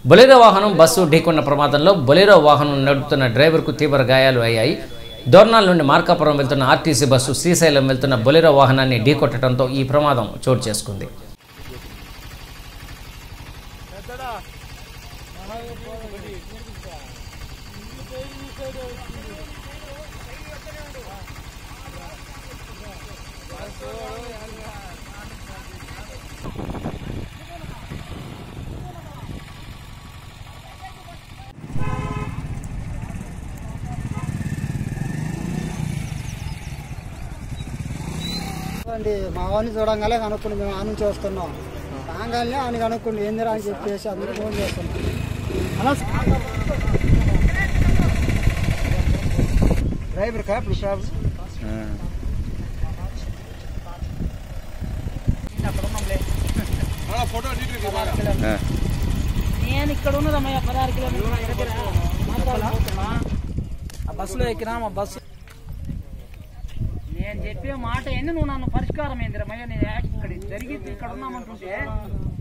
Bolero వాహనం bus ఢీకొన్న ప్రమాదంలో Bolero వాహనం నడుపుతున్న డ్రైవర్కు తీవ్ర గాయాలు అయ్యాయి దోర్నాల్ నుండి మార్కాపురం వెళ్తున్న ఆర్టీసీ బస్సు శ్రీశైలం వెళ్తున్న బొలెరో వాహనాన్ని ఢీకొట్టడంతో ఈ ప్రమాదం చోటు చేసుకుంది అండి మా వాడిని చూడంగానే కనుక్కుండి మేము ఆ నుంచి వస్తున్నాం రాగానే ఆయన కనుక్కుండి ఏందిరా అని చెప్పేసి అందరూ ఫోన్ చేస్తున్నాం అలా డ్రైవర్ కా ఇప్పుడు ప్రాబ్లం నేను ఇక్కడ ఉన్నదమ్మయ్య పదహారు కిలోమీటర్ల దగ్గర మాట్లాడుతున్నా ఆ బస్సులో ఎక్కినా మా బస్సు నేను చెప్పే మాట ఏంది నువ్వు నన్ను పరిష్కారం ఏందిరా మయ్య నేను ఇక్కడ జరిగింది ఇక్కడ ఉన్నామంటుంటే